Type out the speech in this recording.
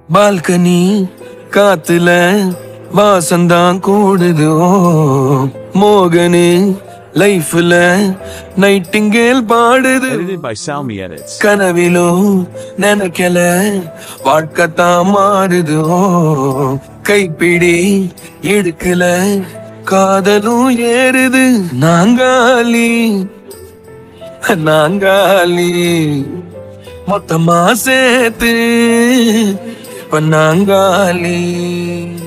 Balcony காத்துல வாசந்தான் கூடுதோ மோகனு லைஃப்ல Nightingale பாடுது Edited by Salmi Edits. கனவிலும் நினைக்கல வாழ்க்கத்தான் மாறுதோ கைப்பிடி இடுக்கல காதலும் ஏறுது நாங்காலி நாங்காலி மொத்தமா சேர்த்து இப்ப நாங்காலி